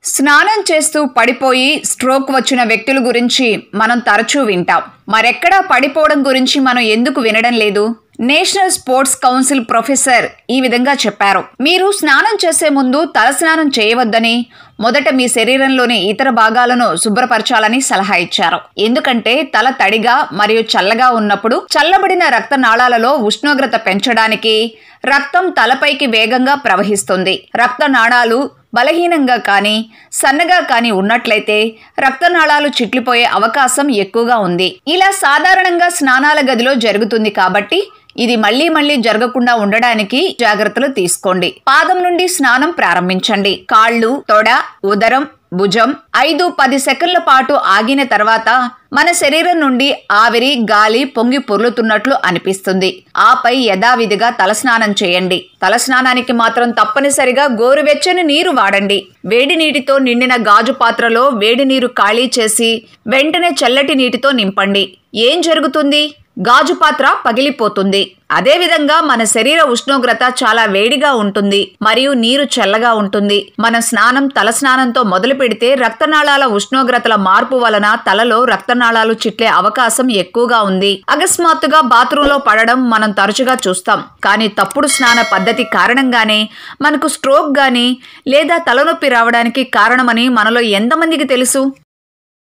స్నానం చేస్తూ పడిపోయి స్ట్రోక్ వచ్చిన వ్యక్తుల గురించి మనం తరచూ వింటాం మరెక్కడా పడిపోవడం గురించి మనం ఎందుకు వినడం లేదు నేషనల్ స్పోర్ట్స్ కౌన్సిల్ ప్రొఫెసర్ ఈ విధంగా చెప్పారు మీరు స్నానం చేసే ముందు తల స్నానం చేయవద్దని మొదట మీ శరీరంలోని ఇతర భాగాలను శుభ్రపరచాలని సలహా ఇచ్చారు ఎందుకంటే తల తడిగా మరియు చల్లగా ఉన్నప్పుడు చల్లబడిన రక్తనాళాలలో ఉష్ణోగ్రత పెంచడానికి రక్తం తలపైకి వేగంగా ప్రవహిస్తుంది రక్తనాళాలు బలహీనంగా కానీ సన్నగా కానీ ఉన్నట్లయితే రక్తనాళాలు చిట్లిపోయే అవకాశం ఎక్కువగా ఉంది ఇలా సాధారణంగా స్నానాల గదిలో జరుగుతుంది కాబట్టి ఇది మళ్లీ మళ్లీ జరగకుండా ఉండడానికి జాగ్రత్తలు తీసుకోండి పాదం నుండి స్నానం ప్రారంభించండి కాళ్ళు తొడ ఉదరం భుజం ఐదు పది సెకండ్ల పాటు ఆగిన తర్వాత మన శరీరం నుండి ఆవిరి గాలి పొంగి పొర్లుతున్నట్లు అనిపిస్తుంది ఆపై యథావిధిగా తలస్నానం చేయండి తలస్నానానికి మాత్రం తప్పనిసరిగా గోరువెచ్చని నీరు వాడండి వేడి నీటితో నిండిన గాజు పాత్రలో వేడి నీరు ఖాళీ చేసి వెంటనే చల్లటి నీటితో నింపండి ఏం జరుగుతుంది గాజు పాత్ర పగిలిపోతుంది అదేవిధంగా మన శరీర ఉష్ణోగ్రత చాలా వేడిగా ఉంటుంది మరియు నీరు చల్లగా ఉంటుంది మన స్నానం తల స్నానంతో మొదలు పెడితే రక్తనాళాల ఉష్ణోగ్రతల మార్పు వలన తలలో రక్తనాళాలు చిట్లే అవకాశం ఎక్కువగా ఉంది అకస్మాత్తుగా బాత్రూంలో పడడం మనం తరచుగా చూస్తాం కానీ తప్పుడు స్నాన పద్ధతి కారణంగానే మనకు స్ట్రోక్ గాని లేదా తలనొప్పి రావడానికి కారణమని మనలో ఎంతమందికి తెలుసు